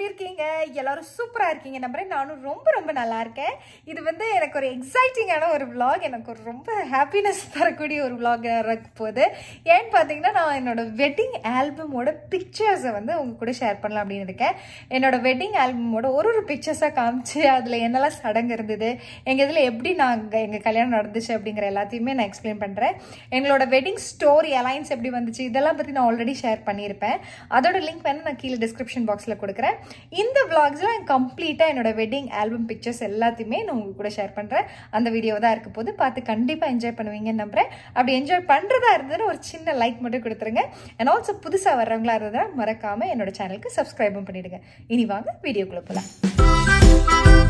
எப்படி இருக்கீங்க எல்லாரும் சூப்பரா இருக்கீங்க நம்புறேன் நானும் ரொம்ப ரொம்ப நல்லா இருக்கேன் இது வந்து எனக்கு ஒரு எக்ஸைட்டிங்கான ஒரு vlog எனக்கு ஒரு ரொம்ப ஹாப்பினஸ் தரக்கூடிய ஒரு vlog இருக்க போகுது ஏன்னு பார்த்தீங்கன்னா நான் என்னோட வெட்டிங் ஆல்பமோட பிக்சர்ஸை வந்து உங்க கூட ஷேர் பண்ணலாம் அப்படின்னு இருக்கேன் என்னோட வெட்டிங் ஆல்பமோட ஒரு ஒரு பிக்சர்ஸாக காமிச்சு அதில் என்னெல்லாம் சடங்கு இருந்தது எங்கள் இதில் எப்படி நாங்கள் எங்கள் கல்யாணம் நடந்துச்சு அப்படிங்கிற எல்லாத்தையுமே நான் எக்ஸ்பிளைன் பண்ணுறேன் எங்களோட வெட்டிங் ஸ்டோரி அலைன்ஸ் எப்படி வந்துச்சு இதெல்லாம் பற்றி நான் ஆல்ரெடி ஷேர் பண்ணியிருப்பேன் அதோட லிங்க் வேணால் நான் கீழே டிஸ்கிரிப்ஷன் பாக்ஸில் கொடுக்குறேன் இந்த விளாக்ஸில் கம்ப்ளீட்டாக என்னோட வெட்டிங் ஆல்பம் பிக்சர்ஸ் எல்லாத்தையுமே நான் உங்க கூட ஷேர் பண்ணுறேன் அந்த வீடியோ தான் இருக்க போது பார்த்து கண்டிப்பாக என்ஜாய் பண்ணுவீங்கன்னு நம்புறேன் அப்படி என்ஜாய் பண்ணுறதா இருந்ததுன்னா ஒரு சின்ன லைக் மட்டும் கொடுத்துருங்க அண்ட் ஆல்சோ புதுசாக வர்றவங்களா இருந்ததுன்னா மறக்காமல் என்னோட சேனலுக்கு சப்ஸ்கிரைபும் பண்ணிடுங்க இனி வாங்க வீடியோக்குள்ளே போகலாம்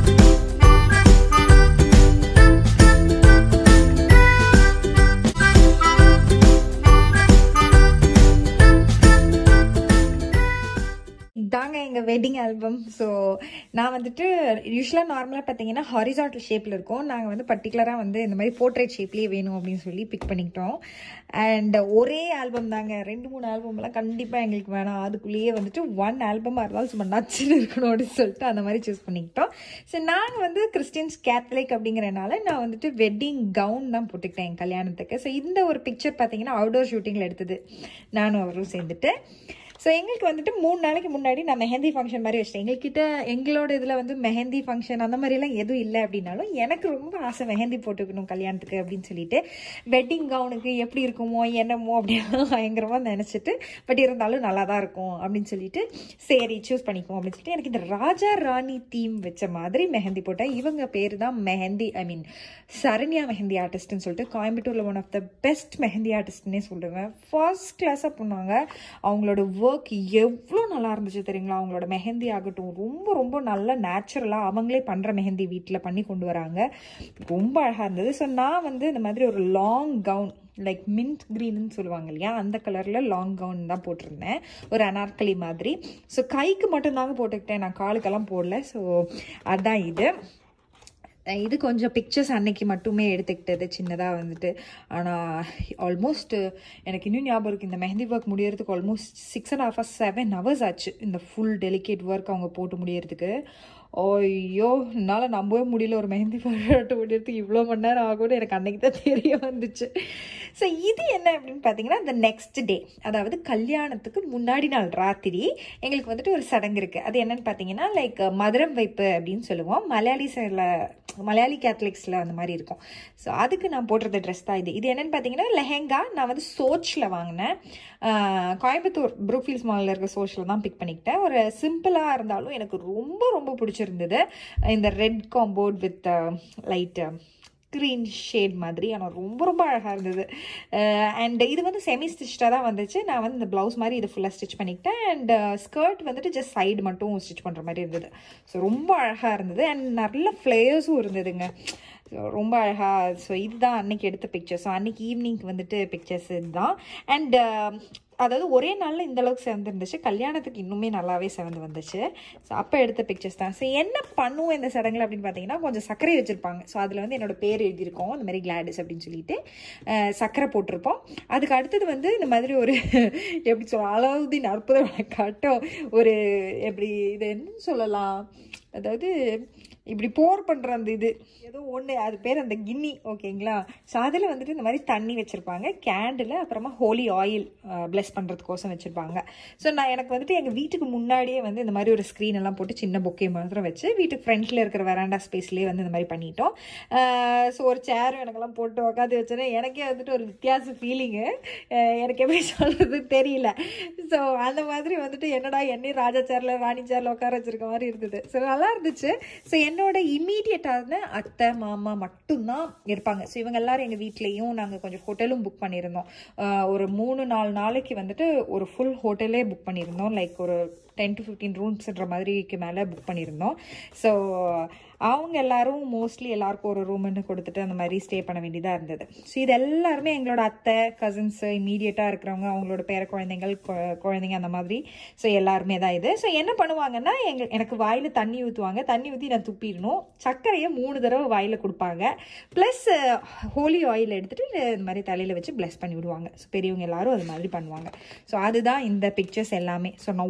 இதாங்க எங்கள் வெட்டிங் ஆல்பம் ஸோ நான் வந்துட்டு யூஸ்வலாக நார்மலாக பார்த்தீங்கன்னா ஹாரிசாண்டல் ஷேப்பில் இருக்கும் நாங்கள் வந்து பர்டிகுலராக வந்து இந்த மாதிரி போர்ட்ரேட் ஷேப்லேயே வேணும் அப்படின்னு சொல்லி பிக் பண்ணிக்கிட்டோம் அண்ட் ஒரே ஆல்பம் தாங்க ரெண்டு மூணு ஆல்பம்லாம் கண்டிப்பாக எங்களுக்கு வேணாம் அதுக்குள்ளேயே வந்துட்டு ஒன் ஆல்பமாக இருந்தாலும் சும்மா நச்சுன்னு இருக்கணும் அப்படின்னு சொல்லிட்டு அந்த மாதிரி சூஸ் பண்ணிக்கிட்டோம் ஸோ நாங்கள் வந்து கிறிஸ்டியன்ஸ் கேத்தலிக் அப்படிங்கிறனால நான் வந்துட்டு வெட்டிங் கவுன் தான் போட்டுக்கிட்டேன் என் கல்யாணத்துக்கு ஸோ இந்த ஒரு பிக்சர் பார்த்தீங்கன்னா அவுடோர் ஷூட்டிங்கில் எடுத்தது நானும் அவரும் சேர்ந்துட்டு ஸோ எங்களுக்கு வந்துட்டு மூணு நாளைக்கு முன்னாடி நான் மெஹந்தி ஃபங்க்ஷன் மாதிரி வச்சிட்டேன் எங்கள்கிட்ட எங்களோட இதில் வந்து மெஹந்தி ஃபங்க்ஷன் அந்த மாதிரிலாம் எதுவும் இல்லை அப்படின்னாலும் எனக்கு ரொம்ப ஆசை மெஹந்தி போட்டுக்கணும் கல்யாணத்துக்கு அப்படின்னு சொல்லிட்டு வெட்டிங் கவுனுக்கு எப்படி இருக்குமோ என்னமோ அப்படின்னு பயங்கரமாக நினச்சிட்டு பட் இருந்தாலும் நல்லா தான் இருக்கும் அப்படின்னு சொல்லிட்டு சரி சூஸ் பண்ணிக்குவோம் அப்படின்னு சொல்லிட்டு எனக்கு இந்த ராஜா ராணி தீம் வச்ச மாதிரி மெஹந்தி போட்டேன் இவங்க பேர் தான் மெஹந்தி ஐ மீன் சரண்யா மெஹந்தி ஆர்டிஸ்ட்னு சொல்லிட்டு கோயம்புத்தூரில் one of the best mehendi ஆர்டிஸ்ட்னே சொல்லுவேன் ஃபர்ஸ்ட் கிளாஸாக பண்ணாங்க அவங்களோட ஒர்க் எவ்வளோ நல்லா இருந்துச்சு தெரியுங்களா அவங்களோட மெஹந்தி ஆகட்டும் ரொம்ப ரொம்ப நல்ல நேச்சுரலாக அவங்களே பண்ணுற மெஹந்தி வீட்டில் பண்ணி கொண்டு வராங்க ரொம்ப அழகாக இருந்தது ஸோ நான் வந்து இந்த மாதிரி ஒரு லாங் கவுன் லைக் மின்ட் க்ரீன்னு சொல்லுவாங்க இல்லையா அந்த கலரில் லாங் கவுன் தான் போட்டிருந்தேன் ஒரு அனார்கலி மாதிரி ஸோ கைக்கு மட்டும்தாங்க போட்டுக்கிட்டேன் நான் காலுக்கெல்லாம் போடல ஸோ அதுதான் இது இது கொஞ்சம் பிக்சர்ஸ் அன்னைக்கு மட்டுமே எடுத்துக்கிட்டது சின்னதாக வந்துட்டு ஆனால் ஆல்மோஸ்ட் எனக்கு இன்னும் ஞாபகம் இருக்குது இந்த மெஹந்தி ஒர்க் முடியறதுக்கு almost six and half seven hours ஆச்சு இந்த ஃபுல் டெலிகேட் ஒர்க் அவங்க போட்டு முடியறதுக்கு ஐயோ என்னால் நம்பவே முடியல ஒரு மெஹந்தி பாராட்டு முடியறதுக்கு இவ்வளோ மணி நேரம் ஆகும்னு எனக்கு அன்னைக்கு தான் தெரிய வந்துச்சு ஸோ இது என்ன அப்படின்னு பார்த்தீங்கன்னா இந்த நெக்ஸ்ட் டே அதாவது கல்யாணத்துக்கு முன்னாடி நாள் ராத்திரி எங்களுக்கு வந்துட்டு ஒரு சடங்கு இருக்குது அது என்னன்னு பார்த்தீங்கன்னா லைக் மதுரம் வைப்பு அப்படின்னு சொல்லுவோம் மலையாளி சைடில் மலையாளி கேத்தலிக்ஸில் அந்த மாதிரி இருக்கும் ஸோ அதுக்கு நான் போட்டிருந்த ட்ரெஸ் தான் இது இது என்னென்னு பார்த்தீங்கன்னா லெஹெங்கா நான் வந்து சோச்சில் வாங்கினேன் கோயம்புத்தூர் ப்ரூஃபீல்ஸ் மாலில் இருக்க சோச்சில் தான் பிக் பண்ணிக்கிட்டேன் ஒரு சிம்பிளாக இருந்தாலும் எனக்கு ரொம்ப ரொம்ப பிடிச்சிருந்தது இந்த red combo with light green shade மாதிரி ஆனால் ரொம்ப ரொம்ப அழகாக இருந்தது அண்ட் இது வந்து செமி ஸ்டிச்டாக தான் வந்துச்சு நான் வந்து இந்த ப்ளவுஸ் மாதிரி இது ஃபுல்லாக ஸ்டிச் பண்ணிக்கிட்டேன் அண்ட் ஸ்கர்ட் வந்துட்டு ஜஸ்ட் சைடு மட்டும் ஸ்டிச் பண்ணுற மாதிரி இருந்தது ஸோ ரொம்ப அழகாக இருந்தது அண்ட் நல்ல ஃப்ளேயர்ஸும் இருந்ததுங்க ரொம்ப அழகாக ஸோ இதுதான் அன்னைக்கு எடுத்த பிக்சர்ஸ் ஸோ அன்னைக்கு ஈவினிங்க்கு வந்துட்டு பிக்சர்ஸ் இதுதான் அண்ட் அதாவது ஒரே நாளில் இந்த அளவுக்கு செவந்து இருந்துச்சு கல்யாணத்துக்கு இன்னுமே நல்லாவே செவந்து வந்துச்சு ஸோ அப்போ எடுத்த பிக்சர்ஸ் தான் ஸோ என்ன பண்ணுவோம் இந்த சடங்குல அப்படின்னு பார்த்தீங்கன்னா கொஞ்சம் சர்க்கரை வச்சுருப்பாங்க ஸோ அதில் வந்து என்னோட பேர் எழுதியிருக்கோம் இந்த மாதிரி கிளாடிஸ் அப்படின்னு சொல்லிட்டு சர்க்கரை போட்டிருப்போம் அதுக்கு அடுத்தது வந்து இந்த மாதிரி ஒரு எப்படி சொல்ல அலாவுதீன் அற்புத காட்டும் ஒரு எப்படி இது என்னன்னு சொல்லலாம் அதாவது இப்படி போர் பண்ணுற அந்த இது ஏதோ ஒன்று அது பேர் அந்த கின்னி ஓகேங்களா ஸோ அதில் வந்துட்டு இந்த மாதிரி தண்ணி வச்சுருப்பாங்க கேண்டில் அப்புறமா ஹோலி ஆயில் ப்ளெஸ் பண்ணுறதுக்கோசம் வச்சுருப்பாங்க ஸோ நான் எனக்கு வந்துட்டு எங்கள் வீட்டுக்கு முன்னாடியே வந்து இந்த மாதிரி ஒரு ஸ்க்ரீன் எல்லாம் போட்டு சின்ன பொக்கே மாத்திரம் வச்சு வீட்டுக்கு ஃப்ரண்ட்டில் இருக்கிற வெராண்டா ஸ்பேஸ்லேயே வந்து இந்த மாதிரி பண்ணிட்டோம் ஸோ ஒரு சேரும் எனக்கெல்லாம் போட்டு உட்காந்து வச்சோன்னே எனக்கே வந்துட்டு ஒரு வித்தியாச ஃபீலிங்கு எனக்கு எப்படி சொல்கிறது தெரியல ஸோ அந்த மாதிரி வந்துட்டு என்னடா என்னையும் ராஜா சேரில் ராணி சேரில் உட்கார வச்சிருக்க மாதிரி இருந்தது ஸோ நல்லா இருந்துச்சு ஸோ என்னோட இம்மீடியட்டான அத்தை மாமா மட்டும்தான் இருப்பாங்க ஸோ இவங்க எல்லாரும் எங்கள் வீட்லேயும் நாங்கள் கொஞ்சம் ஹோட்டலும் புக் பண்ணியிருந்தோம் ஒரு மூணு நாலு நாளைக்கு வந்துட்டு ஒரு ஃபுல் ஹோட்டலே புக் பண்ணியிருந்தோம் லைக் ஒரு டென் டு ஃபிஃப்டீன் ரூம்ஸ்ன்ற மாதிரிக்கு மேலே புக் பண்ணியிருந்தோம் ஸோ அவங்க எல்லாரும் மோஸ்ட்லி எல்லாருக்கும் ஒரு ரூம்னு கொடுத்துட்டு அந்த மாதிரி ஸ்டே பண்ண வேண்டியதாக இருந்தது ஸோ இது எல்லாருமே எங்களோட அத்தை கசின்ஸ் இம்மீடியட்டாக இருக்கிறவங்க அவங்களோட பேர குழந்தைங்கள் குழந்தைங்க அந்த மாதிரி ஸோ எல்லாருமே தான் இது ஸோ என்ன பண்ணுவாங்கன்னா எங்க எனக்கு வாயில் தண்ணி ஊற்றுவாங்க தண்ணி ஊற்றி நான் துப்பிடணும் சர்க்கரையை மூணு தடவை வாயில் கொடுப்பாங்க ப்ளஸ் ஹோலி ஆயில் எடுத்துகிட்டு இந்த மாதிரி தலையில் வச்சு ப்ளஸ் பண்ணி விடுவாங்க ஸோ பெரியவங்க எல்லாரும் அது மாதிரி பண்ணுவாங்க ஸோ அதுதான் இந்த பிக்சர்ஸ் எல்லாமே ஸோ நான் ஒன்று ஒன்றா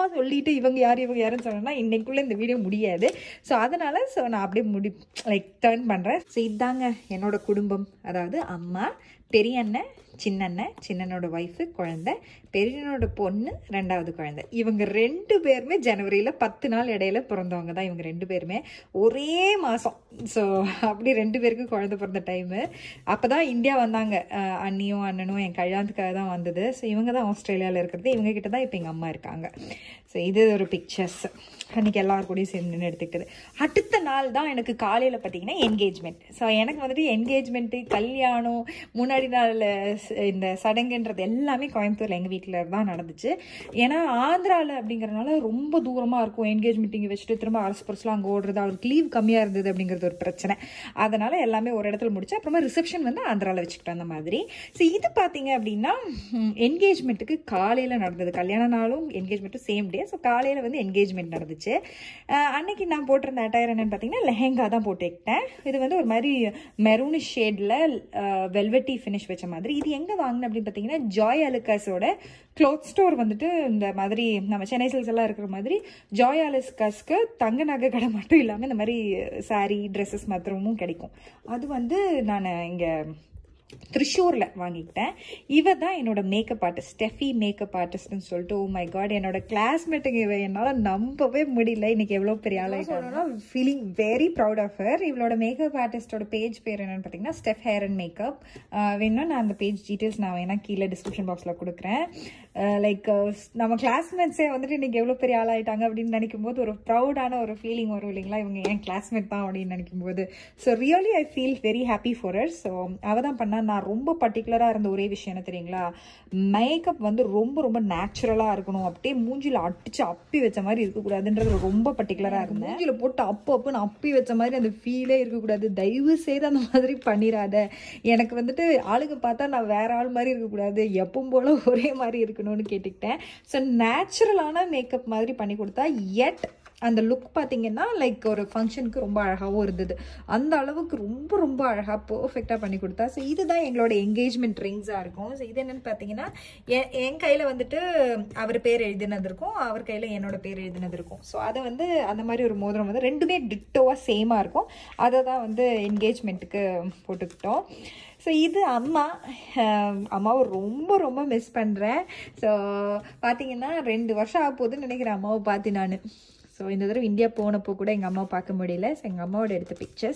சொல்லிட்டு இவங்க யார் இவங்க யாருன்னு சொன்னோன்னா இன்னைக்குள்ளே இந்த வீடியோ முடியாது ஸோ அதனால ஸோ நான் அப்படியே முடி லைக் டேர்ன் பண்ணுறேன் ஸோ இதாங்க என்னோட குடும்பம் அதாவது அம்மா பெரிய அண்ணன் சின்னண்ணன் சின்னனோட ஒய்ஃபு குழந்தை பெரியனோட பொண்ணு ரெண்டாவது குழந்தை இவங்க ரெண்டு பேருமே ஜனவரியில் பத்து நாள் இடையில பிறந்தவங்க தான் இவங்க ரெண்டு பேருமே ஒரே மாதம் ஸோ அப்படி ரெண்டு பேருக்கும் குழந்தை பிறந்த டைமு அப்போ தான் இந்தியா வந்தாங்க அஹ் அண்ணியும் அண்ணனும் என் கல்யாணத்துக்காக தான் வந்தது ஸோ இவங்க தான் ஆஸ்திரேலியாவில் இருக்கிறது இவங்க கிட்ட தான் இப்போ எங்கள் அம்மா இருக்காங்க ஸோ இது ஒரு பிக்சர்ஸ் அன்றைக்கி எல்லாரும் கூடயும் சேர்ந்து நின்று எடுத்துக்கிட்டது அடுத்த நாள் தான் எனக்கு காலையில் பார்த்தீங்கன்னா என்கேஜ்மெண்ட் ஸோ எனக்கு வந்துட்டு என்கேஜ்மெண்ட்டு கல்யாணம் முன்னாடி நாள் ஸ்- இந்த சடங்குன்றது எல்லாமே கோயம்புத்தூரில் எங்கள் வீட்டில் தான் நடந்துச்சு ஏன்னா ஆந்திராவில் அப்படிங்கிறனால ரொம்ப தூரமாக இருக்கும் என்கேஜ்மெண்ட் இங்கே வச்சுட்டு திரும்ப அரசு பரிசுலாம் அங்கே ஓடுறது அவருக்கு லீவ் கம்மியாக இருந்தது அப்படிங்கிறது ஒரு பிரச்சனை அதனால் எல்லாமே ஒரு இடத்துல முடிச்சு அப்புறமா ரிசப்ஷன் வந்து ஆந்திராவில் வச்சுக்கிட்டோம் அந்த மாதிரி ஸோ இது பார்த்தீங்க அப்படின்னா என்கேஜ்மெண்ட்டுக்கு காலையில் நடந்தது கல்யாண நாளும் என்கேஜ்மெண்ட்டும் சேம் டே ஸோ காலையில் வந்து என்கேஜ்மெண்ட் நடந்துச்சு அஹ் அன்னைக்கு நான் போட்டிருந்த அட்டையர் என்னன்னு பார்த்தீங்கன்னா லெஹெங்கா தான் போட்டுக்கிட்டேன் இது வந்து ஒரு மாதிரி மெரூனி ஷேடில் வெல்வெட்டி ஃபினிஷ் வச்ச மாதிரி இது எங்கே வாங்கினேன் அப்படின்னு பார்த்தீங்கன்னா ஜாய் அலுக்காஸோட க்ளோத் ஸ்டோர் வந்துட்டு இந்த மாதிரி நம்ம சென்னை சில்ஸ் எல்லாம் இருக்கிற மாதிரி ஜாய் அலுக்காஸ்க்கு தங்க நகை கடை மட்டும் இல்லாமல் இந்த மாதிரி saree ட்ரெஸ்ஸஸ் மாத்திரமும் கிடைக்கும் அது வந்து நான் இங்கே த்ரிஷூரில் வாங்கிக்கிட்டேன் இவ தான் என்னோட மேக்கப் ஆர்டிஸ்ட் ஸ்டெஃபி மேக்கப் ஆர்டிஸ்ட்னு சொல்லிட்டு ஓ மை காட் என்னோட கிளாஸ்மேட்டுங்க இவ என்னால் நம்பவே முடியல இன்னைக்கு எவ்வளோ பெரிய ஆளாக feeling very proud of her இவளோட மேக்கப் ஆர்டிஸ்டோட பேஜ் பேர் என்னன்னு பார்த்தீங்கன்னா ஸ்டெஃப் ஹேர் அண்ட் மேக்கப் வேணும்னா நான் அந்த பேஜ் டீட்டெயில்ஸ் நான் வேணா கீழே டிஸ்கிரிப்ஷன் பாக்ஸில் கொடுக்குறேன் லைக் நம்ம கிளாஸ்மேட்ஸே வந்துட்டு இன்னைக்கு எவ்வளோ பெரிய ஆளாயிட்டாங்க அப்படின்னு நினைக்கும் போது ஒரு ப்ரௌடான ஒரு ஃபீலிங் வரும் இல்லைங்களா இவங்க என் கிளாஸ்மேட் தான் அப்படின்னு நினைக்கும் போது so really I feel very happy for her so அவ தான் பண்ணா நான் ரொம்ப பர்டிகுலராக இருந்த ஒரே விஷயம் என்ன தெரியுங்களா மேக்கப் வந்து ரொம்ப ரொம்ப நேச்சுரலாக இருக்கணும் அப்படியே மூஞ்சில அடிச்சு அப்பி வச்ச மாதிரி இருக்கக்கூடாதுன்றது ரொம்ப பர்டிகுலராக இருந்தேன் மூஞ்சில போட்டு அப்போ அப்போ நான் அப்பி வச்ச மாதிரி அந்த ஃபீலே இருக்கக்கூடாது தயவு செய்து அந்த மாதிரி பண்ணிடாத எனக்கு வந்துட்டு ஆளுங்க பார்த்தா நான் வேற ஆள் மாதிரி இருக்கக்கூடாது எப்பவும் போல ஒரே மாதிரி இருக்கணும்னு கேட்டுக்கிட்டேன் ஸோ நேச்சுரலான மேக்கப் மாதிரி பண்ணி கொடுத்தா எட் அந்த லுக் பார்த்தீங்கன்னா லைக் ஒரு ஃபங்க்ஷனுக்கு ரொம்ப அழகாகவும் இருந்தது அந்த அளவுக்கு ரொம்ப ரொம்ப அழகாக பர்ஃபெக்டாக பண்ணி கொடுத்தா ஸோ இதுதான் எங்களோட என்கேஜ்மெண்ட் ரிங்ஸாக இருக்கும் ஸோ இது என்னன்னு பார்த்தீங்கன்னா என் என் கையில் வந்துட்டு அவர் பேர் எழுதினது இருக்கும் அவர் கையில் என்னோட பேர் எழுதினது இருக்கும் ஸோ அதை வந்து அந்த மாதிரி ஒரு மோதிரம் வந்து ரெண்டுமே டிட்டோவாக சேமாக இருக்கும் அதை தான் வந்து என்கேஜ்மெண்ட்டுக்கு போட்டுக்கிட்டோம் ஸோ இது அம்மா அஹ் அம்மாவை ரொம்ப ரொம்ப மிஸ் பண்ணுறேன் ஸோ பார்த்தீங்கன்னா ரெண்டு வருஷம் ஆக போகுதுன்னு நினைக்கிறேன் அம்மாவை பார்த்து நான் ஸோ இந்த தடவை இந்தியா போனப்போ கூட எங்கள் அம்மாவை பார்க்க முடியல ஸோ எங்கள் அம்மாவோட எடுத்த பிக்சர்ஸ்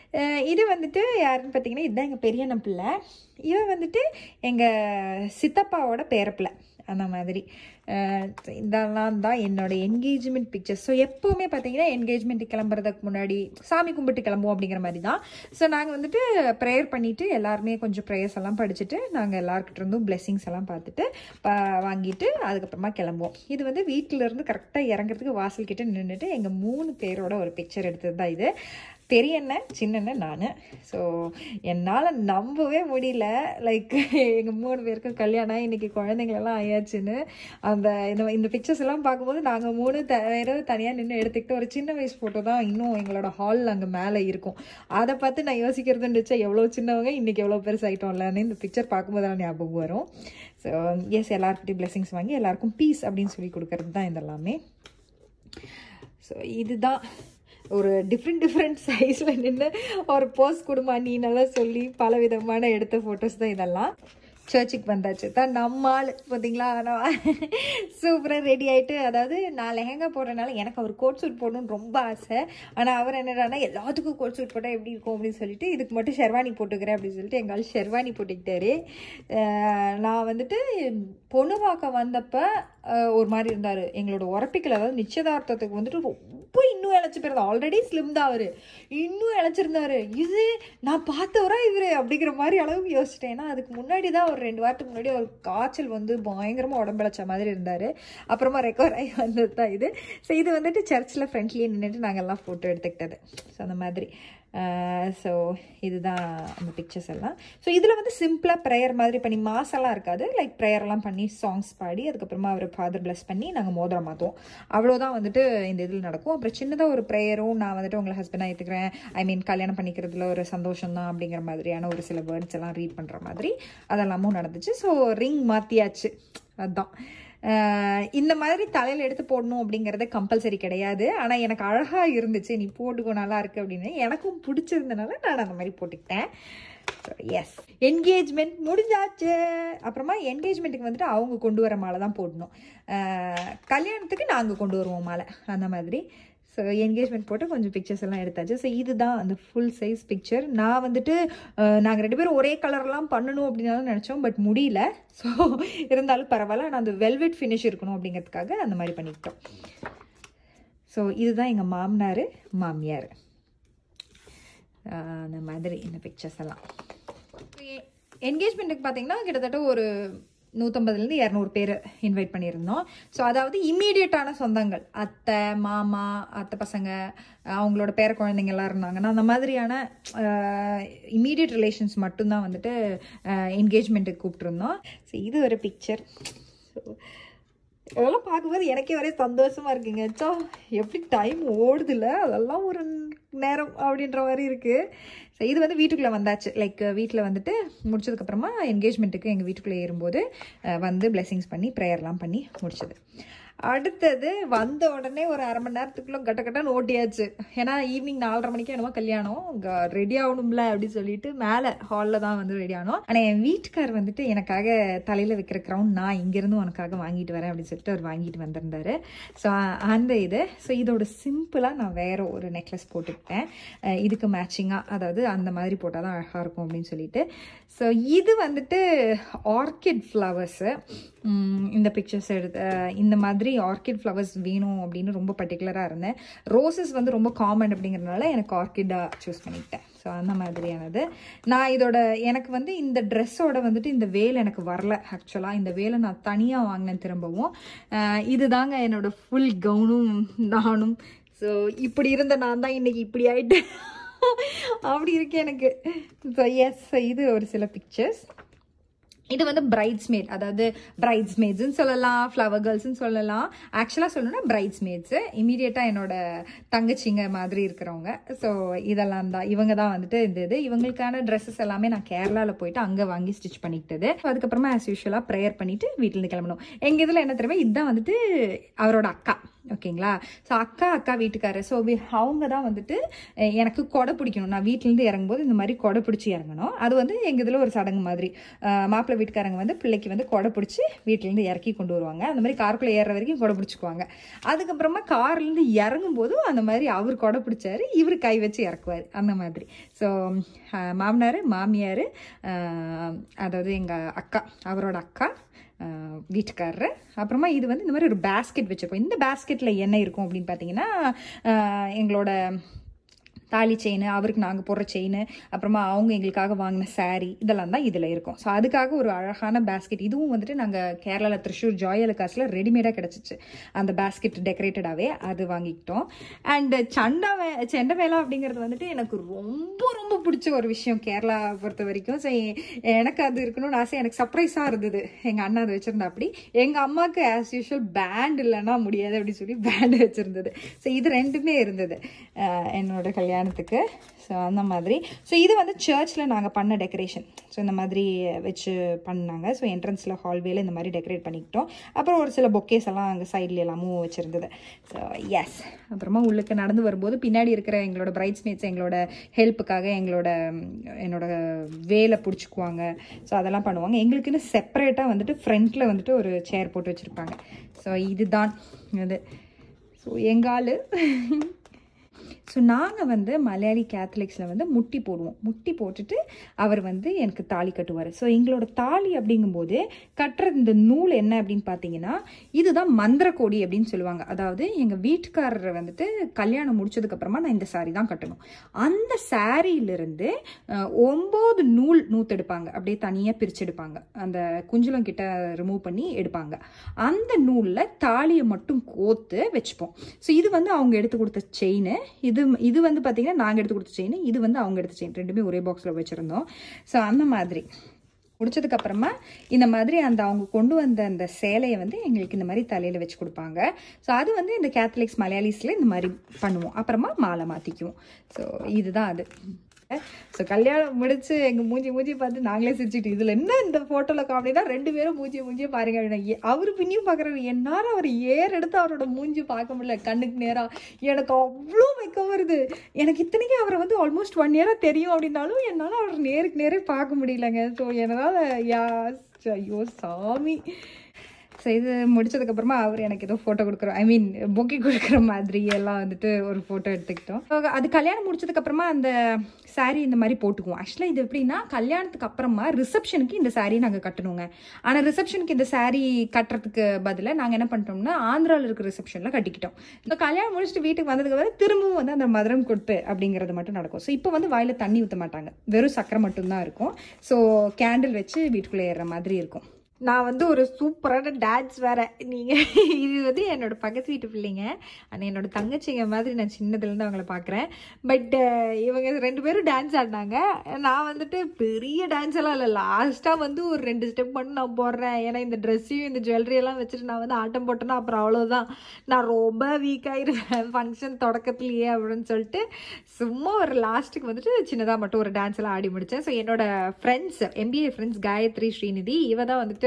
இது வந்துட்டு யாருன்னு பார்த்தீங்கன்னா இதுதான் எங்கள் பெரியண்ணன் பிள்ளை இவன் வந்துட்டு எங்கள் சித்தப்பாவோட பேரப்பிள்ளை அந்த மாதிரி அஹ் இதெல்லாம் தான் என்னோட என்கேஜ்மெண்ட் பிக்சர்ஸ் ஸோ எப்போவுமே பார்த்தீங்கன்னா என்கேஜ்மெண்ட் கிளம்புறதுக்கு முன்னாடி சாமி கும்பிட்டு கிளம்புவோம் அப்படிங்கிற மாதிரி தான் ஸோ நாங்கள் வந்துட்டு ப்ரேயர் பண்ணிவிட்டு எல்லாருமே கொஞ்சம் ப்ரேயர்ஸ் எல்லாம் படிச்சுட்டு நாங்கள் எல்லாருக்கிட்ட இருந்தும் blessings எல்லாம் பார்த்துட்டு பா வாங்கிட்டு அதுக்கப்புறமா கிளம்புவோம் இது வந்து வீட்டில இருந்து கரெக்டாக இறங்குறதுக்கு வாசல் கிட்ட நின்றுட்டு எங்கள் மூணு பேரோட ஒரு பிக்சர் எடுத்தது தான் இது பெரியண்ணன் சின்னண்ணன் நான் ஸோ என்னால் நம்பவே முடியல லைக் எங்கள் மூணு பேருக்கும் கல்யாணம் ஆகி இன்னைக்கு குழந்தைங்களெல்லாம் ஆயாச்சுன்னு அந்த இந்த இந்த பிக்சர்ஸ் எல்லாம் பார்க்கும்போது நாங்கள் மூணு த வேற தனியாக நின்று எடுத்துக்கிட்டு ஒரு சின்ன வயசு ஃபோட்டோ தான் இன்னும் எங்களோட ஹாலில் அங்கே மேலே இருக்கும் அதை பார்த்து நான் யோசிக்கிறது இருந்துச்சு எவ்வளோ சின்னவங்க இன்னைக்கு எவ்வளோ பெருசாயிட்டோம்லன்னு இந்த பிக்சர் பார்க்கும்போது ஞாபகம் வரும் ஸோ எஸ் எல்லாருக்கிட்டையும் blessings வாங்கி எல்லாருக்கும் பீஸ் அப்படின்னு சொல்லி கொடுக்கறது தான் இதெல்லாமே ஸோ இதுதான் ஒரு டிஃப்ரெண்ட் டிஃப்ரெண்ட் சைஸில் நின்று ஒரு போஸ் கொடுமா நீ நல்லா சொல்லி பல விதமான எடுத்த ஃபோட்டோஸ் தான் இதெல்லாம் சர்ச்சுக்கு வந்தாச்சு தான் நம்ம ஆள் பார்த்தீங்களா நான் சூப்பராக ரெடி ஆகிட்டு அதாவது நான் லெஹங்கா போடுறதுனால எனக்கு அவர் கோட் சூட் போடணும்னு ரொம்ப ஆசை ஆனால் அவர் என்னடானா எல்லாத்துக்கும் கோட் சூட் போட்டால் எப்படி இருக்கும் அப்படின்னு சொல்லிட்டு இதுக்கு மட்டும் ஷெர்வானி போட்டுக்கிறேன் அப்படின்னு சொல்லிட்டு எங்கள் ஆள் ஷெர்வானி போட்டுக்கிட்டாரு அஹ் நான் வந்துட்டு பொண்ணு பார்க்க வந்தப்போ ஒரு மாதிரி இருந்தார் எங்களோட உரப்பிக்கல் அதாவது நிச்சயதார்த்தத்துக்கு வந்துட்டு ரொம்ப இன்னும் இழைச்சி போயிருந்தா ஆல்ரெடி ஸ்லிம் தான் அவர் இன்னும் இழைச்சிருந்தாரு இது நான் பார்த்தவரா இவர் அப்படிங்கிற மாதிரி அளவுக்கு யோசிச்சிட்டேன் ஏன்னா அதுக்கு முன்னாடி தான் ஒரு ரெண்டு வாரத்துக்கு முன்னாடி ஒரு காய்ச்சல் வந்து பயங்கரமாக உடம்பிழைச்ச மாதிரி இருந்தார் அப்புறமா ரெக்கவர் ஆகி வந்தது தான் இது ஸோ இது வந்துட்டு சர்ச்சில் ஃப்ரெண்ட்லியே நின்றுட்டு நாங்கள் எல்லாம் ஃபோட்டோ எடுத்துக்கிட்டது ஸோ அந்த மாதிரி ஸோ இதுதான் அந்த பிக்சர்ஸ் எல்லாம் ஸோ இதில் வந்து சிம்பிளாக ப்ரேயர் மாதிரி பண்ணி மாசெல்லாம் இருக்காது லைக் ப்ரேயர்லாம் பண்ணி சாங்ஸ் பாடி அதுக்கப்புறமா அவர் ஃபாதர் bless பண்ணி நாங்கள் மோதிரம் மாற்றுவோம் அவ்வளோதான் வந்துட்டு இந்த இதில் நடக்கும் அப்புறம் சின்னதாக ஒரு ப்ரேயரும் நான் வந்துட்டு உங்களை ஹஸ்பண்டாக ஏற்றுக்கிறேன் ஐ மீன் கல்யாணம் பண்ணிக்கிறதுல ஒரு சந்தோஷம் தான் அப்படிங்கிற மாதிரியான ஒரு சில வேர்ட்ஸ் எல்லாம் ரீட் பண்ணுற மாதிரி அதெல்லாமும் நடந்துச்சு ஸோ ரிங் மாற்றியாச்சு அதுதான் அஹ் இந்த மாதிரி தலையில் எடுத்து போடணும் அப்படிங்கிறது கம்பல்சரி கிடையாது ஆனால் எனக்கு அழகாக இருந்துச்சு நீ போட்டுக்கோ நல்லா இருக்கு அப்படின்னு எனக்கும் பிடிச்சிருந்தனால நான் அந்த மாதிரி போட்டுக்கிட்டேன் எஸ் என்கேஜ்மெண்ட் முடிஞ்சாச்சு அப்புறமா என்கேஜ்மெண்ட்டுக்கு வந்துட்டு அவங்க கொண்டு வர மாலை தான் போடணும் அஹ் கல்யாணத்துக்கு நாங்கள் கொண்டு வருவோம் மாலை அந்த மாதிரி ஸோ என்கேஜ்மெண்ட் போட்டு கொஞ்சம் பிக்சர்ஸ் எல்லாம் எடுத்தாச்சு ஸோ இதுதான் அந்த ஃபுல் சைஸ் பிக்சர் நான் வந்துட்டு நாங்கள் ரெண்டு பேரும் ஒரே கலர்லாம் பண்ணணும் அப்படின்னு நினச்சோம் பட் முடியல ஸோ இருந்தாலும் பரவாயில்ல நான் அந்த வெல்வெட் ஃபினிஷ் இருக்கணும் அப்படிங்கிறதுக்காக அந்த மாதிரி பண்ணிக்கிட்டோம் ஸோ இதுதான் எங்கள் மாமனார் மாமியார் ஆஹ் அந்த மாதிரி இந்த பிக்சர்ஸ் எல்லாம் என்கேஜ்மெண்ட்டுக்கு பார்த்தீங்கன்னா கிட்டத்தட்ட ஒரு நூற்றம்பதுலேருந்து இரநூறு பேர் இன்வைட் பண்ணியிருந்தோம் ஸோ அதாவது இம்மீடியட்டான சொந்தங்கள் அத்தை மாமா அத்தை பசங்க அவங்களோட பேர குழந்தைங்க எல்லாம் இருந்தாங்கன்னா அந்த மாதிரியான இம்மீடியட் ரிலேஷன்ஸ் மட்டும்தான் வந்துட்டு என்கேஜ்மெண்ட்டுக்கு கூப்பிட்ருந்தோம் ஸோ இது ஒரு பிக்சர் ஸோ இதெல்லாம் பார்க்கும்போது எனக்கே ஒரே சந்தோஷமா இருக்குங்க சோ எப்படி டைம் ஓடுதுல அதெல்லாம் ஒரு நேரம் அப்படின்ற மாதிரி இருக்கு ஸோ இது வந்து வீட்டுக்குள்ளே வந்தாச்சு லைக் வீட்டில் வந்துட்டு முடிச்சதுக்கப்புறமா என்கேஜ்மெண்ட்டுக்கு எங்கள் வீட்டுக்குள்ளே ஏறும்போது அஹ், வந்து பிளெஸிங்ஸ் பண்ணி ப்ரேயர்லாம் பண்ணி முடிச்சது அடுத்தது வந்த உடனே ஒரு அரை மணி நேரத்துக்குள்ள கட்ட கட்டன்னு ஓட்டியாச்சு ஏன்னா ஈவினிங் நாலரை மணிக்கு என்னமோ கல்யாணம் ரெடி ஆகணும்ல அப்படின்னு சொல்லிட்டு மேலே ஹாலில் தான் வந்து ரெடி ஆனோம் ஆனால் என் வீட்டுக்கார் வந்துட்டு எனக்காக தலையில் வைக்கிற க்ரௌன் நான் இங்கேருந்து உனக்காக வாங்கிட்டு வரேன் அப்படின்னு சொல்லிட்டு அவர் வாங்கிட்டு வந்திருந்தாரு ஸோ அந்த இது ஸோ இதோட சிம்பிளாக நான் வேற ஒரு நெக்லஸ் போட்டுக்கிட்டேன் அஹ் இதுக்கு மேட்சிங்காக அதாவது அந்த மாதிரி போட்டால் தான் அழகாக இருக்கும் அப்படின்னு சொல்லிட்டு ஸோ இது வந்துட்டு ஆர்கிட் ஃப்ளவர்ஸு இந்த பிக்சர்ஸ் எடுத்து அஹ் இந்த மாதிரி ஆர்கிட் ஃப்ளவர்ஸ் வேணும் அப்படின்னு ரொம்ப பர்டிகுலராக இருந்தேன் ரோசஸ் வந்து ரொம்ப காமன் அப்படிங்கிறதுனால எனக்கு ஆர்கிட்டாக சூஸ் பண்ணிக்கிட்டேன் ஸோ அந்த மாதிரியானது நான் இதோட எனக்கு வந்து இந்த ட்ரெஸ்ஸோட வந்துட்டு இந்த வேல் எனக்கு வரல ஆக்சுவலாக இந்த வேலை நான் தனியாக வாங்கினேன் திரும்பவும் அஹ் இதுதாங்க என்னோட ஃபுல் கவுனும் நானும் ஸோ இப்படி இருந்த நான் தான் இன்னைக்கு இப்படி ஆயிட்டேன் அப்படி இருக்கு எனக்கு ஸோ எஸ் இது ஒரு சில பிக்சர்ஸ் இது வந்து பிரைட்ஸ்மேட் அதாவது பிரைட்ஸ்மேட்ஸ்னு சொல்லலாம் ஃப்ளவர் கேர்ள்ஸ்னு சொல்லலாம் ஆக்சுவலாக சொல்லணும்னா பிரைட்ஸ்மேட்ஸு இமீடியட்டாக என்னோட தங்கச்சிங்க மாதிரி இருக்கிறவங்க ஸோ இதெல்லாம் தான் இவங்க தான் வந்துட்டு இந்த இது இவங்களுக்கான ட்ரெஸ்ஸஸ் எல்லாமே நான் கேரளாவில் போயிட்டு அங்கே வாங்கி ஸ்டிச் பண்ணிக்கிட்டது அதுக்கப்புறமா ஆஸ் யூஷுவலாக ப்ரேயர் பண்ணிட்டு வீட்டிலேருந்து கிளம்பணும் எங்கள் இதில் என்ன தெரியுமா இதுதான் வந்துட்டு அவரோட அக்கா ஓகேங்களா ஸோ அக்கா அக்கா வீட்டுக்காரர் ஸோ அவங்க தான் வந்துட்டு அஹ், எனக்கு கொடை பிடிக்கணும் நான் வீட்டிலேருந்து இறங்கும்போது இந்த மாதிரி கொடை பிடிச்சி இறங்கணும் அது வந்து எங்கள் இதில் ஒரு சடங்கு மாதிரி அஹ், மாப்பிள்ளை வீட்டுக்காரங்க வந்து பிள்ளைக்கு வந்து கொடை பிடிச்சி வீட்டிலேருந்து இறக்கி கொண்டு வருவாங்க அந்த மாதிரி காருக்குள்ளே ஏறுற வரைக்கும் கொடை பிடிச்சிக்குவாங்க அதுக்கப்புறமா கார்லேருந்து இறங்கும்போது அந்த மாதிரி அவர் கொடை பிடிச்சாரு இவர் கை வச்சு இறக்குவார் அந்த மாதிரி ஸோ மாமனார் மாமியார் அதாவது எங்கள் அக்கா அவரோட அக்கா ஆஹ் வீட்டுக்காரரு அப்புறமா இது வந்து இந்த மாதிரி ஒரு பேஸ்கெட் வச்சுருக்கோம் இந்த பேஸ்கெட்டில் என்ன இருக்கும் அப்படின்னு பார்த்தீங்கன்னா ஆஹ் எங்களோட தாலி செயின் அவருக்கு நாங்கள் போடுற செயின் அப்புறமா அவங்க எங்களுக்காக வாங்கின saree இதெல்லாம் தான் இதில் இருக்கும் ஸோ அதுக்காக ஒரு அழகான பேஸ்கெட் இதுவும் வந்துட்டு நாங்கள் கேரளாவில் திருஷூர் ஜாய் அலுகாஸில் ரெடிமேடாக கிடச்சிச்சு அந்த பேஸ்கெட் டெக்கரேட்டடாகவே அது வாங்கிக்கிட்டோம் அண்ட் சண்டா வே செண்டை வேலை அப்படிங்கிறது வந்துட்டு எனக்கு ரொம்ப ரொம்ப பிடிச்ச ஒரு விஷயம் கேரளா பொறுத்த வரைக்கும் ஸோ எனக்கு அது இருக்கணும்னு ஆசை எனக்கு சர்ப்ரைஸாக இருந்தது எங்கள் அண்ணா அது வச்சுருந்தா அப்படி எங்கள் அம்மாவுக்கு ஆஸ் யூஷுவல் பேண்ட் இல்லைன்னா முடியாது அப்படின்னு சொல்லி பேண்ட் வச்சுருந்தது ஸோ இது ரெண்டுமே இருந்தது அஹ் என்னோட கல்யாணத்துக்கு ஸோ அந்த மாதிரி ஸோ இது வந்து சர்ச்சில் நாங்கள் பண்ண டெக்கரேஷன் ஸோ இந்த மாதிரி வச்சு பண்ணாங்க ஸோ என்ட்ரன்ஸில் ஹால்வேல இந்த மாதிரி டெக்கரேட் பண்ணிக்கிட்டோம் அப்புறம் ஒரு சில பொக்கேஸ் எல்லாம் அங்கே சைடில் எல்லாமும் வச்சுருந்தது ஸோ எஸ் அப்புறமா உள்ளுக்கு நடந்து வரும்போது பின்னாடி இருக்கிற எங்களோட பிரைட்ஸ்மேட்ஸ் எங்களோட ஹெல்ப்புக்காக எங்களோட ம், என்னோட வேலை பிடிச்சிக்குவாங்க ஸோ அதெல்லாம் பண்ணுவாங்க எங்களுக்குன்னு செப்பரேட்டாக வந்துட்டு ஃப்ரண்ட்டில் வந்துட்டு ஒரு சேர் போட்டு வச்சுருப்பாங்க ஸோ இதுதான் இது ஸோ எங்கால் ஸோ நாங்கள் வந்து மலையாளி கேத்தலிக்ஸில் வந்து முட்டி போடுவோம் முட்டி போட்டுட்டு அவர் வந்து எனக்கு தாலி கட்டுவார் ஸோ எங்களோட தாலி அப்படிங்கும்போது கட்டுற இந்த நூல் என்ன அப்படின்னு பார்த்தீங்கன்னா இதுதான் மந்திரக்கோடி அப்படின்னு சொல்லுவாங்க அதாவது எங்கள் வீட்டுக்காரரை வந்துட்டு கல்யாணம் முடிச்சதுக்கப்புறமா நான் இந்த saree தான் கட்டணும் அந்த சாரியிலிருந்து ஒம்பது நூல் நூத்தெடுப்பாங்க அப்படியே தனியாக பிரிச்செடுப்பாங்க அந்த குஞ்சலம் கிட்ட ரிமூவ் பண்ணி எடுப்பாங்க அந்த நூலில் தாலியை மட்டும் கோத்து வச்சுப்போம் ஸோ இது வந்து அவங்க எடுத்து கொடுத்த செயின் இது இது வந்து பார்த்தீங்கன்னா நாங்கள் எடுத்து கொடுத்த செயின் இது வந்து அவங்க எடுத்த செயின் ரெண்டுமே ஒரே பாக்ஸில் வச்சுருந்தோம் ஸோ அந்த மாதிரி முடிச்சதுக்கு அப்புறமா இந்த மாதிரி அந்த அவங்க கொண்டு வந்த அந்த சேலையை வந்து எங்களுக்கு இந்த மாதிரி தலையில் வச்சு கொடுப்பாங்க ஸோ அது வந்து இந்த கேத்தலிக்ஸ் மலையாளிஸில் இந்த மாதிரி பண்ணுவோம் அப்புறமா மாலை மாற்றிக்குவோம் ஸோ இதுதான் அது ஸோ கல்யாணம் முடிச்சு எங்க மூஞ்சி மூஞ்சி பார்த்து நாங்களே சிரிச்சுட்டு இதுல என்ன இந்த போட்டோல காமெடினா ரெண்டு பேரும் மூஞ்சி மூஞ்சியே பாருங்க அப்படின்னா, ஏ- அவரு பின்னியும் பாக்குறாரு என்னால அவர் ஏர் எடுத்து அவரோட மூஞ்சி பார்க்க முடியல கண்ணுக்கு நேரா எனக்கு அவ்வளோ வெக்கம் வருது எனக்கு இத்தனைக்கு அவரை வந்து ஆல்மோஸ்ட் ஒன் இயரா தெரியும் அப்படின்னாலும் என்னால அவர் நேருக்கு நேரே பார்க்க முடியலங்க ஸோ என்னால யா ஐயோ சாமி ஸோ இது முடிச்சதுக்கப்புறமா அவர் எனக்கு ஏதோ ஃபோட்டோ கொடுக்குற ஐ மீன் பொக்கே கொடுக்குற மாதிரி எல்லாம் வந்துட்டு ஒரு ஃபோட்டோ எடுத்துக்கிட்டோம் So, அது கல்யாணம் முடிச்சதுக்கப்புறமா அந்த saree இந்த மாதிரி போட்டுக்குவோம் ஆக்சுவலாக இது எப்படின்னா கல்யாணத்துக்கு அப்புறமா ரிசப்ஷனுக்கு இந்த saree நாங்கள் கட்டணுங்க ஆனால் ரிசப்ஷனுக்கு இந்த saree கட்டுறதுக்கு பதிலாக நாங்கள் என்ன பண்ணிட்டோம்னா ஆந்திராவில் இருக்க ரிசப்ஷனில் கட்டிக்கிட்டோம் இந்த கல்யாணம் முடிச்சுட்டு வீட்டுக்கு வந்ததுக்கு அப்புறம் திரும்பவும் வந்து அந்த மதுரம் கொடுப்பு அப்படிங்கிறது மட்டும் நடக்கும் ஸோ இப்போ வந்து வாயில் தண்ணி ஊற்ற மாட்டாங்க வெறும் சக்கரை மட்டும்தான் இருக்கும் ஸோ கேண்டில் வச்சு வீட்டுக்குள்ளே ஏறுற மாதிரி இருக்கும் நான் வந்து ஒரு சூப்பரான டான்ஸ் வேற நீங்க இது வந்து என்னோட பக்கத்து வீட்டு பிள்ளைங்க ஆனால் என்னோட தங்கச்சிங்க மாதிரி நான் சின்னதுலேருந்து அவங்கள பார்க்குறேன் பட் இவங்க ரெண்டு பேரும் டான்ஸ் ஆடினாங்க நான் வந்துட்டு பெரிய டான்ஸ் எல்லாம் இல்லை லாஸ்ட்டாக வந்து ஒரு ரெண்டு ஸ்டெப் மட்டும் நான் போடுறேன் ஏன்னா இந்த ட்ரெஸ்ஸையும் இந்த ஜுவல்லரி எல்லாம் வச்சுட்டு நான் வந்து ஆட்டம் போட்டேன்னா அப்புறம் அவ்வளோதான் நான் ரொம்ப வீக் ஆயிடுவேன் ஃபங்க்ஷன் தொடக்கத்துலேயே அப்படின்னு சொல்லிட்டு சும்மா ஒரு லாஸ்ட்டுக்கு வந்துட்டு சின்னதாக மட்டும் ஒரு டான்ஸ் எல்லாம் ஆடி முடித்தேன் ஸோ என்னோட friends MBA friends Gayathri Srinidhi இவ தான் வந்துட்டு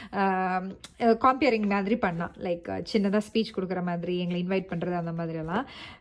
காம்பியரிங் மாதிரி பண்ணான் லைக் சின்னதாக ஸ்பீச் கொடுக்குற மாதிரி எங்களை இன்வைட் பண்ணுறது அந்த மாதிரியெல்லாம்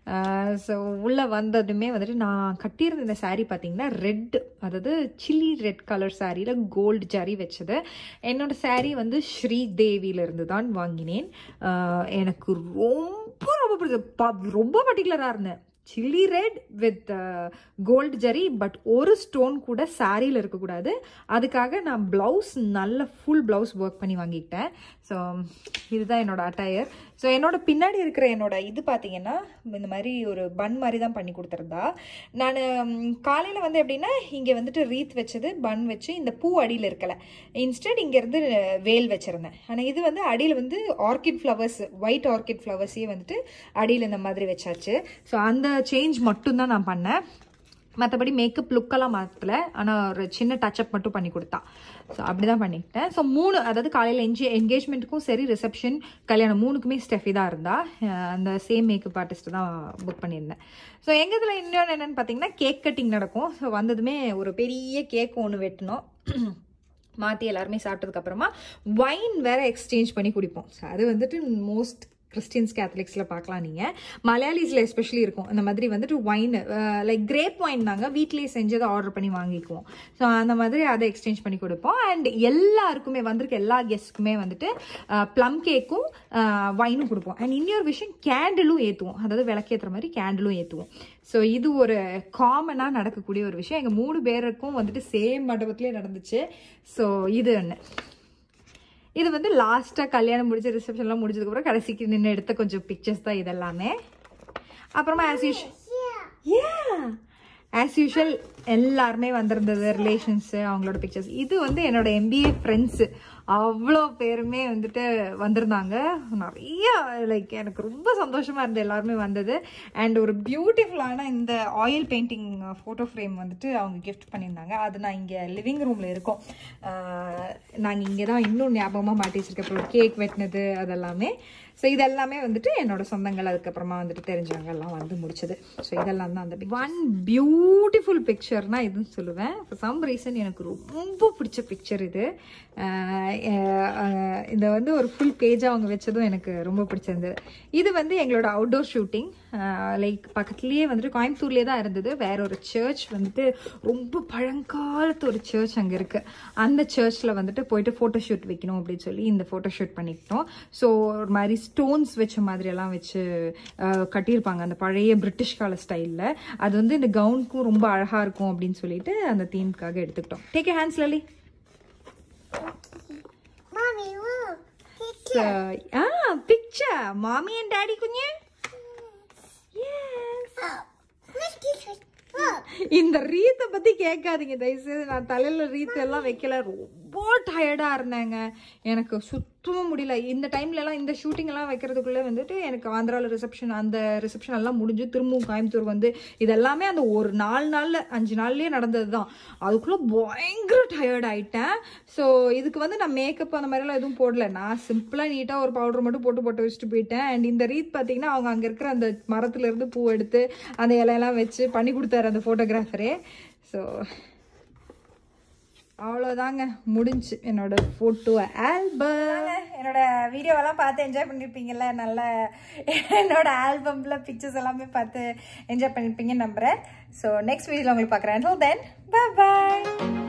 ஸோ உள்ளே வந்ததுமே வந்துட்டு நான் கட்டியிருந்த இந்த saree பார்த்தீங்கன்னா ரெட் அதாவது சில்லி ரெட் கலர் சாரியில் கோல்டு ஜரி வச்சது என்னோட saree வந்து ஸ்ரீ தேவியிலிருந்து தான் வாங்கினேன் ஆஹ் எனக்கு ரொம்ப ரொம்ப பிடிச்சது ப- ரொம்ப பர்டிகுலராக இருந்தேன் chilli red with gold zari but ஒரு ஸ்டோன் கூட சாரியில் இருக்கக்கூடாது அதுக்காக நான் ப்ளவுஸ் நல்ல ஃபுல் ப்ளவுஸ் ஒர்க் பண்ணி வாங்கிக்கிட்டேன் ஸோ இதுதான் என்னோட அட்டையர் ஸோ என்னோட பின்னாடி இருக்கிற என்னோட இது பார்த்தீங்கன்னா இந்த மாதிரி ஒரு பன் மாதிரி தான் பண்ணி கொடுத்துருந்தா நான் காலையில் வந்து எப்படின்னா இங்கே வந்துட்டு ரீத் வச்சது பன் வச்சு இந்த பூ அடியில் இருக்கல இன்ஸ்டன்ட் இங்கேருந்து வேல் வச்சுருந்தேன் ஆனால் இது வந்து அடியில் வந்து ஆர்கிட் ஃப்ளவர்ஸ் ஒயிட் ஆர்கிட் ஃப்ளவர்ஸையே வந்துட்டு அடியில் இந்த மாதிரி வச்சாச்சு ஸோ அந்த சேஞ்ச் மட்டும்தான் நான் பண்ணேன் மற்றபடி மேக்கப் லுக்கெல்லாம் மாற்றல ஆனால் ஒரு சின்ன டச்சப் மட்டும் பண்ணி கொடுத்தா ஸோ அப்படி தான் பண்ணிக்கிட்டேன் ஸோ மூணு அதாவது காலையில் என்ஜி என்கேஜ்மெண்ட்டுக்கும் சரி ரிசப்ஷன் கல்யாணம் மூணுக்குமே ஸ்டெஃபி தான் இருந்தா அஹ் அந்த சேம் மேக்கப் ஆர்டிஸ்ட் தான் புக் பண்ணியிருந்தேன் ஸோ எங்கள் இதில் இன்னொன்று என்னென்னு பார்த்தீங்கன்னா கேக் கட்டிங் நடக்கும் ஸோ வந்ததுமே ஒரு பெரிய கேக் ஒன்று வெட்டினோம் மாற்றி எல்லாருமே சாப்பிட்டதுக்கப்புறமா வைன் வேற எக்ஸ்சேஞ்ச் பண்ணி குடிப்போம் ஸோ அது வந்துட்டு மோஸ்ட் கிறிஸ்டியன்ஸ் கேத்தலிக்ஸில் பார்க்கலாம் நீங்கள் மலையாளிஸில் எஸ்பெஷலி இருக்கும் இந்த மாதிரி வந்துட்டு ஒயின் லைக் கிரேப் ஒயின் நாங்கள் வீட்லேயே செஞ்சதை ஆர்டர் பண்ணி வாங்கிக்குவோம் ஸோ அந்த மாதிரி அதை எக்ஸ்சேஞ்ச் பண்ணி கொடுப்போம் அண்ட் எல்லாருக்குமே வந்திருக்க எல்லா கெஸ்ட்டுக்குமே வந்துட்டு ப்ளம் கேக்கும் வைனும் கொடுப்போம் அண்ட் இன்னொரு விஷயம் கேண்டிலும் ஏற்றுவோம் அதாவது விளக்கேற்றுற மாதிரி கேண்டிலும் ஏற்றுவோம் ஸோ இது ஒரு காமனாக நடக்கக்கூடிய ஒரு விஷயம் எங்கள் மூணு பேருக்கும் வந்துட்டு சேம் மண்டபத்திலே நடந்துச்சு ஸோ இது ஒன்று இது வந்து லாஸ்ட்டாக கல்யாணம் முடிச்ச ரிசப்ஷன்லாம் முடிச்சதுக்கப்புறம் கடைசிக்கு நின்று எடுத்த கொஞ்சம் பிக்சர்ஸ் தான் இதெல்லாமே அப்புறமா ஆஸ் யூஷுவல் ஆஸ் யூஷுவல் எல்லாருமே வந்திருந்தது ரிலேஷன்ஸு அவங்களோட பிக்சர்ஸ் இது வந்து என்னோட எம்பிஏ ஃப்ரெண்ட்ஸு அவ்வளோ பேருமே வந்துட்டு வந்திருந்தாங்க நிறைய லைக் எனக்கு ரொம்ப சந்தோஷமாக இருந்தது எல்லாருமே வந்தது அண்ட் ஒரு பியூட்டிஃபுல்லான இந்த ஆயில் பெயிண்டிங் ஃபோட்டோ ஃப்ரேம் வந்துட்டு அவங்க கிஃப்ட் பண்ணியிருந்தாங்க அது நான் இங்கே லிவிங் ரூமில் இருக்கோம் நாங்கள் இங்கே தான் இன்னும் ஞாபகமாக மாட்டி வச்சிருக்கேன் அப்புறம் கேக் வெட்டினது அதெல்லாமே ஸோ இதெல்லாமே வந்துட்டு என்னோட சொந்தங்கள் அதுக்கப்புறமா வந்துட்டு தெரிஞ்சவங்க எல்லாம் வந்து முடிச்சது ஸோ இதெல்லாம் தான் அந்த ஒன் பியூட்டிஃபுல் பிக்சர்னா இதுன்னு சொல்லுவேன் ஃபார் சம் ரீசன் எனக்கு ரொம்ப பிடிச்ச பிக்சர் இது ஆஹ் ஆஹ் இதை வந்து ஒரு ஃபுல் பேஜாக அவங்க வச்சதும் எனக்கு ரொம்ப பிடிச்சிருந்தது இது வந்து எங்களோட அவுட்டோர் ஷூட்டிங் லைக் பக்கத்துலேயே வந்துட்டு கோயம்புத்தூர்லேயே தான் இருந்தது வேற ஒரு சர்ச் வந்துட்டு ரொம்ப பழங்காலத்து ஒரு சர்ச் அங்கே இருக்கு அந்த சர்ச்சில் வந்துட்டு போயிட்டு ஃபோட்டோ ஷூட் வைக்கணும் அப்படின்னு சொல்லி இந்த ஃபோட்டோ ஷூட் பண்ணிக்கிட்டோம் ஸோ ஒரு மாதிரி ஸ்டோன்ஸ் வச்ச மாதிரி எல்லாம் வச்சு அஹ், கட்டியிருப்பாங்க அந்த பழைய பிரிட்டிஷ் கால ஸ்டைலில் அது வந்து இந்த கவுனுக்கும் ரொம்ப அழகாக இருக்கும் அப்படின்னு சொல்லிட்டு அந்த தீமுக்காக எடுத்துக்கிட்டோம் டேக் ஹேண்ட்ஸ் லலி Mommy, look. A picture mommy and daddy குஞ்சு yes Look, this is look. இந்த ரீத்தை பத்தி கேட்காதீங்க தயவுசெய்து நான் தலையில ரீத் எல்லாம் வைக்கல ரொம்ப டயர்டாக இருந்தேங்க எனக்கு சுத்தமாக முடியல இந்த டைம்லலாம் இந்த ஷூட்டிங் எல்லாம் வைக்கிறதுக்குள்ளே வந்துட்டு எனக்கு ஆந்திராவில் ரிசப்ஷன் அந்த ரிசப்ஷன் எல்லாம் முடிஞ்சு திரும்பவும் கோயம்புத்தூர் வந்து இதெல்லாமே அந்த ஒரு நாலு நாளில் அஞ்சு நாள்லேயே நடந்தது தான் அதுக்குள்ளே பயங்கர டயர்ட் ஆயிட்டேன் ஸோ இதுக்கு வந்து நான் மேக்கப் அந்த மாதிரிலாம் எதுவும் போடல நான் சிம்பிளாக நீட்டாக ஒரு பவுடர் மட்டும் போட்டு போட்டு வச்சுட்டு போயிட்டேன் அண்ட் இந்த ரீத் பார்த்தீங்கன்னா அவங்க அங்கே இருக்கிற அந்த மரத்துலேருந்து பூ எடுத்து அந்த இலையெல்லாம் வச்சு பண்ணி கொடுத்தாரு அந்த ஃபோட்டோகிராஃபரே ஸோ அவ்வளோதாங்க முடிஞ்சு என்னோட ஃபோட்டோ ஆல்பம் என்னோட வீடியோவெல்லாம் பார்த்து என்ஜாய் பண்ணியிருப்பீங்கல்ல நல்ல என்னோட ஆல்பமில் பிக்சர்ஸ் எல்லாமே பார்த்து என்ஜாய் பண்ணியிருப்பீங்கன்னு நம்புகிறேன் ஸோ நெக்ஸ்ட் வீடியோவில் உங்களுக்கு பார்க்குறேன் தென் பாய்